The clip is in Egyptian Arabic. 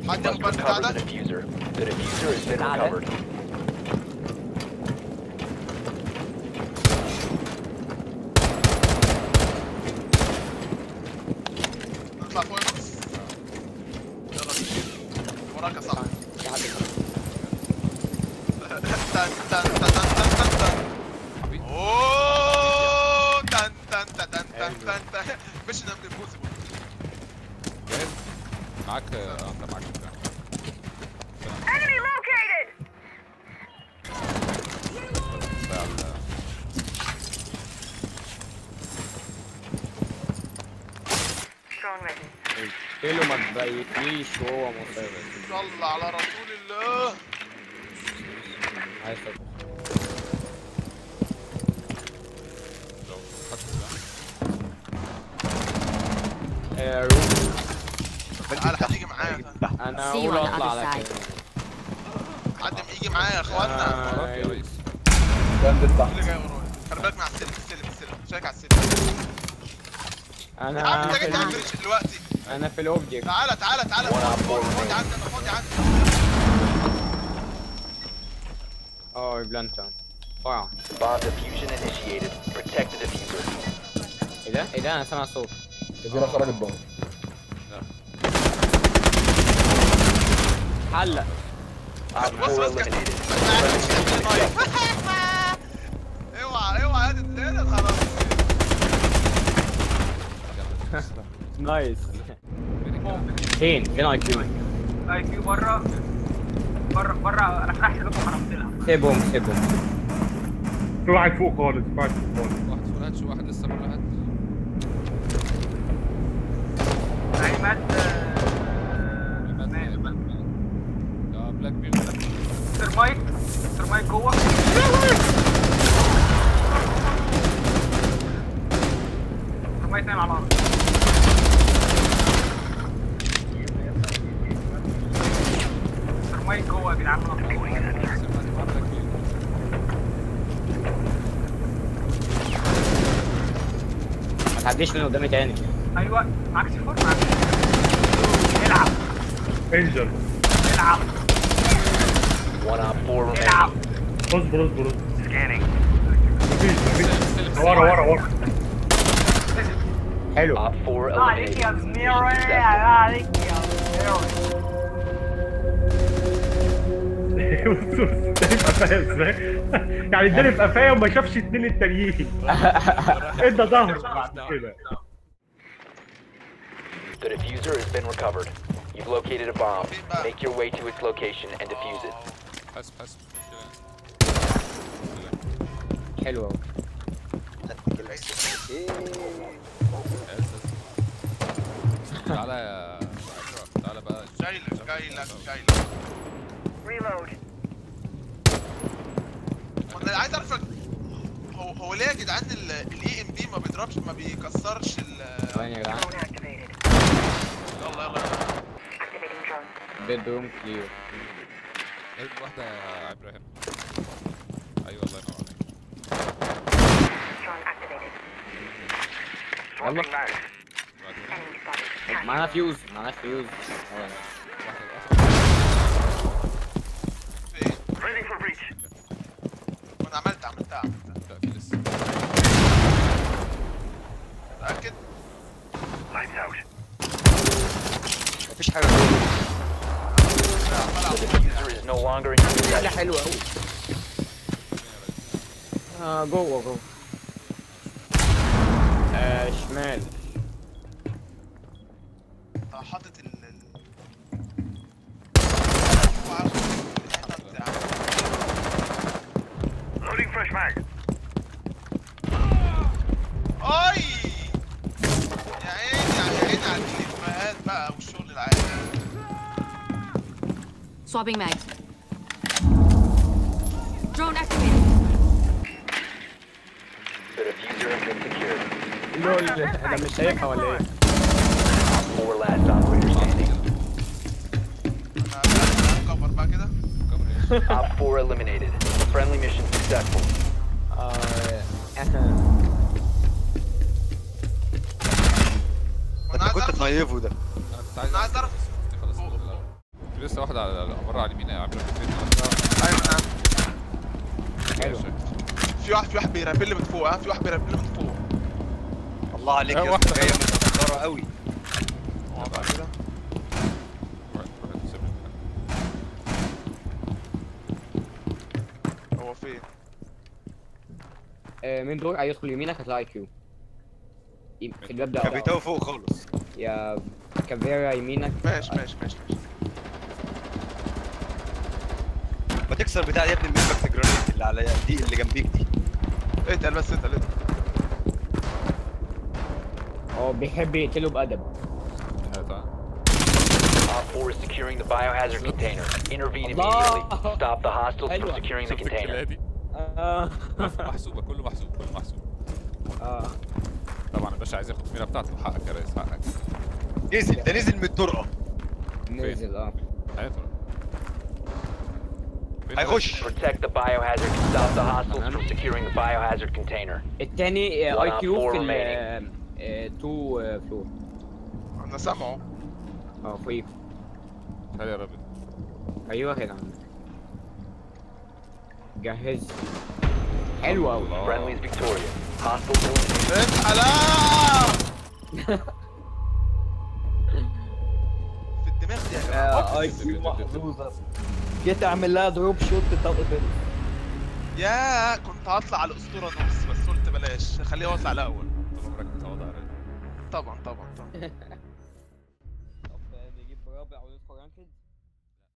حد ياخد بالك بتاع Recover ده the diffuser. The diffuser has been Got it. recovered. نطلع فوق النص يلا بينا. وراك يا صاحبي في حد تن تن تن تن تن تن حبيبي اوه تن تن تن تن تن تن تن مش نعمل امبوسيبل جاهز معاك اه انت معاك بتاع. Enemy located! بتاع ال- Drone ready. قلت له ما تبيتنيش وهو مصر صلى على رسول الله عايز لو خدت ده. آه، روح. تعالى حد يجي معايا انا See you اقول on the اطلع other على side. كده حد يجي معايا يا اخوانا وراك يا ريس اللي جاي ورايا خلي بالك مع السلم السلم السلم شايك على السلم يا عم انا انت في جاي تعمل ال- بريتش دلوقتي انا في الاوبجكت تعالى تعالى تعالى One on فاضي four فاضي remaining. عندي انا فاضي عندي اه بلانتا فرع Bomb diffusion initiated. Protect the diffuser. ايه ده ايه ده انا سامع صوت كده خرجت بره حلق Op بص 4 بص كده eliminated. ما عرفتش تعمل نايف اوعى اوعى يا تتقلب خلاص نايس فين فين اي كيو اي كيو بره بره بره انا فتحت لكم حرمت لها سيبهم سيبهم في واحد فوق خالص في واحد فوق خالص واحد فول هاتش واحد لسه بره هات يعني مات مات. مات مات ده بلاك بير ترمايت ترمايت جوه ترمايت نايم على الارض ترمايت جوه يا جدعان منطقي ما تعديش من قدامي تاني ايوه معاك سيفور معاك العب انجل العب One op 4 remaining. العب اصبر اصبر اصبر Scanning. مفيش مفيش ورا ورا ورا حلو Op 4 الله عليك يا eliminated. زميري Mission الله successful. عليك يا زميري بص بص اداني في قفايا ازاي يعني اداني في قفايا وما شافش اتنين التانيين ادى ظهر بعد كده The diffuser has been recovered. You've located a bomb. Make your way to its location and defuse it. حاسب حاسب حلو أوي. تعالى يا أشرف، تعالى بقى جاي لك جاي لك جاي لك Reload. انا عايز اعرف هو هو ليه يا جدعان الاي ام بي ما بيضربش ما بيكسرش ال ثواني يا جدعان Drone activated. يلا يلا Activating drone. بيد روم كلير ايه واحدة يا ابراهيم ايوه الله ينور عليك Drone activated. يلا بعدين Enemy spotted. Task. معانا فيوز معانا فيوز ثواني. واحدة فين Ready for breach. وانا عملت عملتها عملتها لا في لسه متاكد Lights out. مفيش حاجه The diffuser is no longer in your حاجه possession. حلوه قوي اه جوه جوه آه شمال آه، حاطط ال ال هو عارف الحتة بتاع- Loading fresh mag. اي يا عيني يا عيني على الكليبات بقى والشغل العادي Swapping mags. Drone activated. The diffuser has been secured. لول ده مش شايفها ولا ايه؟ Four last operator standing. انا كفر بقى كده Op 4 eliminated. Friendly mission successful. اه وانا عايز اعرف نايفه ده انا كنت عايز أنا عايز أعرف- خلاص الأول. في لسه واحده على بره على اليمين يا عبد ايوه انا حلو في واحد في واحد بيرابيل من فوق ها في واحد بيرابيل من فوق الله عليك آه، يا واحدة. اسطى جايه متقدره قوي بعد كده هو فين؟ آه، مين دور هيدخل يمينك هتلاقي كيو يم- في الباب ده كابيتاو فوق خالص يا كافيرا يمينك ماشي ماشي ماشي ماشي ما تكسر بتاع يا ابني الميمباكت جرانيت اللي على دي اللي جنبيك دي اتقل بس اتقل اتقل هو بيحب يقتله بأدب Op 4 is securing the biohazard container. Intervene Allah. immediately. Stop the hostiles from حلوة. securing the شفت container. الكليه دي آه. محسوبه كله محسوب كله محسوب آه. طبعا الباشا عايز ياخد الميره بتاعته حقك يا ريس حقك نزل ده نزل من الطرقه نزل اه حياته فين هيخش Protect the biohazard. Stop the hostiles from securing the biohazard container. التاني One اي on كيو four في remaining. ال تو فلور انا سامعه اه فوقيك تعالى يا رابط ايوه هنا عندك جهز حلو قوي الله. Friendly's victorious. Hostiles eliminated. افتح لا في الدماغ دي يا جماعه اي كيو محظوظه جيت اعمل لها دروب شوت طلقت يا كنت هطلع على الاسطوره نص بس قلت بلاش خليه يطلع الاول طول عمرك متواضع يا ريس طبعا طبعا طبعا